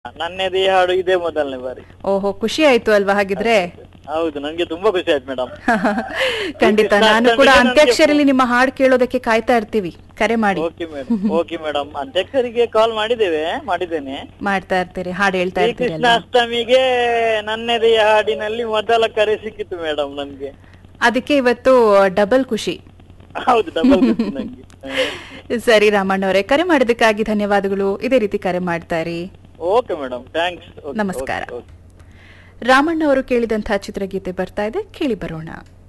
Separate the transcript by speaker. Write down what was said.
Speaker 1: ನನ್ನೆದೇ ಹಾಡು ಇದೇ ಮೊದಲನೇ ಬಾರಿ
Speaker 2: ಓಹೋ ಖುಷಿ ಆಯ್ತು ಅಲ್ವಾ ಹಾಗಿದ್ರೆ
Speaker 1: ಹೌದು ನಂಗೆ ತುಂಬಾ ಖುಷಿ ಆಯ್ತು ಮೇಡಮ್
Speaker 2: ಖಂಡಿತ ನಾನು ಕೂಡ ಅಂತ್ಯಾಕ್ಷರಲ್ಲಿ ನಿಮ್ಮ ಹಾಡು ಕೇಳೋದಕ್ಕೆ ಕಾಯ್ತಾ ಇರ್ತೀವಿ ಕರೆ ಮಾಡಿ
Speaker 1: ಓಕೆ ಮೇಡಮ್ ಓಕೆ ಮೇಡಮ್ ಅಧ್ಯಕ್ಷರಿಗೆ ಕಾಲ್ ಮಾಡಿದ್ದೇವೆ ಮಾಡಿದ್ದೇನೆ
Speaker 2: ಮಾಡ್ತಾ ಇರ್ತೀರಿ ಹಾಡು ಹೇಳ್ತಾ
Speaker 1: ಶ್ರೀ
Speaker 2: ಇರ್ತೀರಿ
Speaker 1: ಕೃಷ್ಣ
Speaker 2: ಅಲ್ವಾ
Speaker 1: ಅಷ್ಟಮಿಗೆ ನನ್ನೆದೆಯ ಹಾಡಿನಲ್ಲಿ ಮೊದಲ ಕರೆ ಸಿಕ್ಕಿತ್ತು ಮೇಡಮ್ ನನ್ಗೆ
Speaker 2: ಅದಕ್ಕೆ ಇವತ್ತು ಡಬಲ್ ಖುಷಿ
Speaker 1: ಹೌದು ಡಬಲ್ ನಂಗೆ ಹ.
Speaker 2: ಸರಿ ರಾಮಣ್ಣ ಅವರೇ ಕರೆ ಮಾಡಿದ್ದಕ್ಕಾಗಿ ಧನ್ಯವಾದಗಳು ಇದೇ ರೀತಿ ಕರೆ ಮಾಡ್ತಾ ಇರಿ
Speaker 1: ಓಕೆ ಮೇಡಮ್ ಥ್ಯಾಂಕ್ಸ್
Speaker 2: ನಮಸ್ಕಾರ. ರಾಮಣ್ಣ ಅವರು ಕೇಳಿದಂತಹ ಚಿತ್ರಗೀತೆ ಬರ್ತಾ ಇದೆ ಕೇಳಿ ಬರೋಣ